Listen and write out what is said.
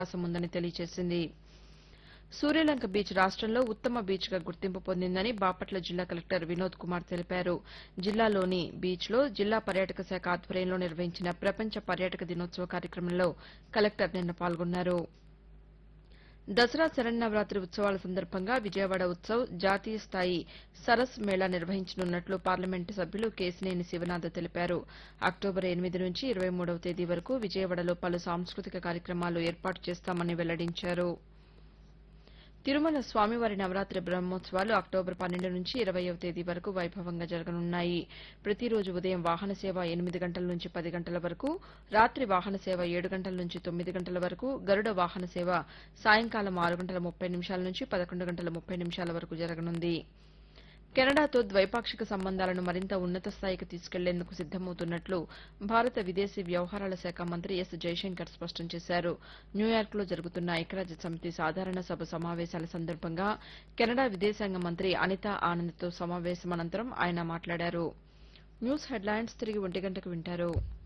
అవకాశం ఉందని తెలియజేసింది సూర్యలంక బీచ్ రాష్టంలో ఉత్తమ బీచ్గా గుర్తింపు పొందిందని బాపట్ల జిల్లా కలెక్టర్ వినోద్ కుమార్ తెలిపారు జిల్లాలోని బీచ్లో జిల్లా పర్యాటక శాఖ ఆధ్వర్యంలో నిర్వహించిన ప్రపంచ పర్యాటక దినోత్సవ కార్యక్రమంలో కలెక్టర్ నిన్న పాల్గొన్నారు దసరా శరన్నవరాత్రి ఉత్సవాల సందర్భంగా విజయవాడ ఉత్సవ్ జాతీయ స్థాయి సరస్ మేళా నిర్వహించనున్నట్లు పార్లమెంటు సభ్యులు కేశినేని శివనాథ్ తెలిపారు అక్టోబర్ ఎనిమిది నుంచి ఇరవై మూడవ తేదీ వరకు విజయవాడలో పలు సాంస్కృతిక కార్యక్రమాలు ఏర్పాటు చేస్తామని వెల్లడించారు తిరుమల స్వామివారి నవరాత్రి బ్రహ్మోత్సవాలు అక్టోబర్ పన్నెండు నుంచి ఇరవయవ తేదీ వరకు వైభవంగా జరగనున్నాయి ప్రతిరోజు ఉదయం వాహన సేవ ఎనిమిది గంటల నుంచి పది గంటల వరకు రాత్రి వాహన సేవ ఏడు గంటల నుంచి తొమ్మిది గంటల వరకు గరుడ వాహన సేవ సాయంకాలం ఆరు గంటల ముప్పై నిమిషాల నుంచి పదకొండు గంటల ముప్పై నిమిషాల వరకు జరగనుంది కెనడాతో ద్వైపాక్షిక సంబంధాలను మరింత ఉన్నత స్థాయికి తీసుకెళ్లేందుకు సిద్దమవుతున్నట్లు భారత విదేశీ వ్యవహారాల శాఖ మంత్రి ఎస్ జైశంకర్ స్పష్టం చేశారు న్యూయార్క్లో జరుగుతున్న ఐక్యరాజ్య సమితి సాధారణ సభ సమావేశాల సందర్భంగా కెనడా విదేశాంగ మంత్రి అనితా ఆనంద్తో సమావేశం అనంతరం ఆయన మాట్లాడారు న్యూస్ హెడ్లైన్స్ తిరిగి ఒంటి గంటకు వింటారు